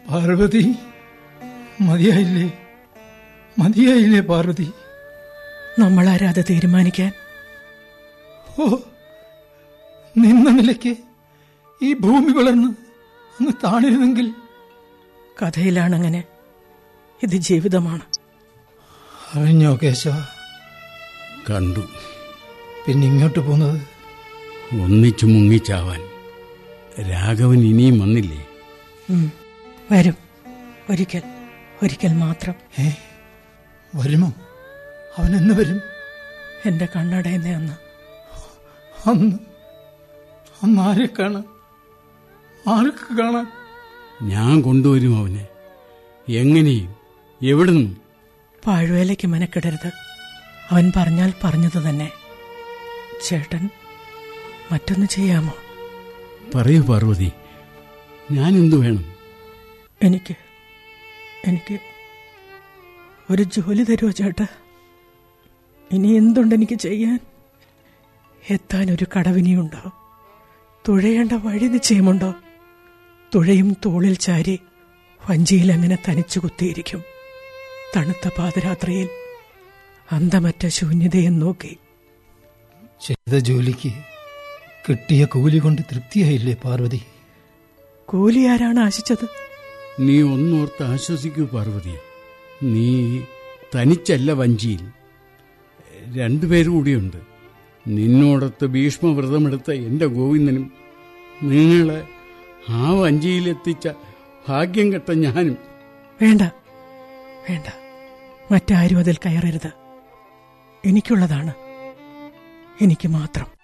പാർവതി മതിയായില്ലേ മതിയായില്ലേ പാർവതി നമ്മളാരാതെ തീരുമാനിക്കാൻ ഓ നിന്ന നിലയ്ക്ക് ഈ ഭൂമി വളർന്ന് അങ്ങ് താണിരുന്നെങ്കിൽ കഥയിലാണങ്ങനെ ഇത് ജീവിതമാണ് അറിഞ്ഞോ കേശവ കണ്ടു പിന്നെ ഇങ്ങോട്ട് പോന്നത് ഒന്നിച്ചു മുങ്ങിച്ചാവാൻ രാഘവൻ ഇനിയും വന്നില്ലേ ഉം, വരും ഒരിക്കൽ ഒരിക്കൽ മാത്രം ഏ വരുമോ അവൻ എന്ന് വരും എന്റെ കണ്ണടയുന്ന അന്ന് അന്ന് അന്ന് ആരെ കാണാൻ ആർക്ക് കാണാൻ ഞാൻ കൊണ്ടുവരും അവനെ എങ്ങനെയും എവിടുന്നും പാഴ്വേലയ്ക്ക് മെനക്കെടരുത് അവൻ പറഞ്ഞാൽ പറഞ്ഞത് തന്നെ ചേട്ടൻ മറ്റൊന്ന് ചെയ്യാമോ പറയൂ പാർവതി ഞാൻ എന്തു വേണം എനിക്ക് എനിക്ക് ഒരു ജോലി തരുമോ ചേട്ടാ ഇനി എന്തുണ്ട് എനിക്ക് ചെയ്യാൻ എത്താൻ ഒരു കടവിനിയുണ്ടോ തുഴയേണ്ട വഴി നിശ്ചയമുണ്ടോ തുഴയും തോളിൽ ചാരി വഞ്ചിയിൽ അങ്ങനെ തനിച്ചു കുത്തിയിരിക്കും തണുത്ത പാതിരാത്രിയിൽ അന്തമറ്റ ശൂന്യതയെ നോക്കി ചെയ്ത ജോലിക്ക് കിട്ടിയ കൂലി കൊണ്ട് തൃപ്തിയായില്ലേ പാർവതി കൂലി ആരാണ് ആശിച്ചത് നീ ഒന്നോർത്ത് ആശ്വസിക്കൂ പാർവതി നീ തനിച്ചല്ല വഞ്ചിയിൽ രണ്ടുപേരും കൂടിയുണ്ട് നിന്നോടൊത്ത് ഭീഷ്മവ്രതമെടുത്ത എന്റെ ഗോവിന്ദനും നിങ്ങളെ ആ വഞ്ചിയിലെത്തിച്ച ഭാഗ്യം കെട്ട ഞാനും വേണ്ട വേണ്ട മറ്റാരും അതിൽ കയറരുത് എനിക്കുള്ളതാണ് എനിക്ക് മാത്രം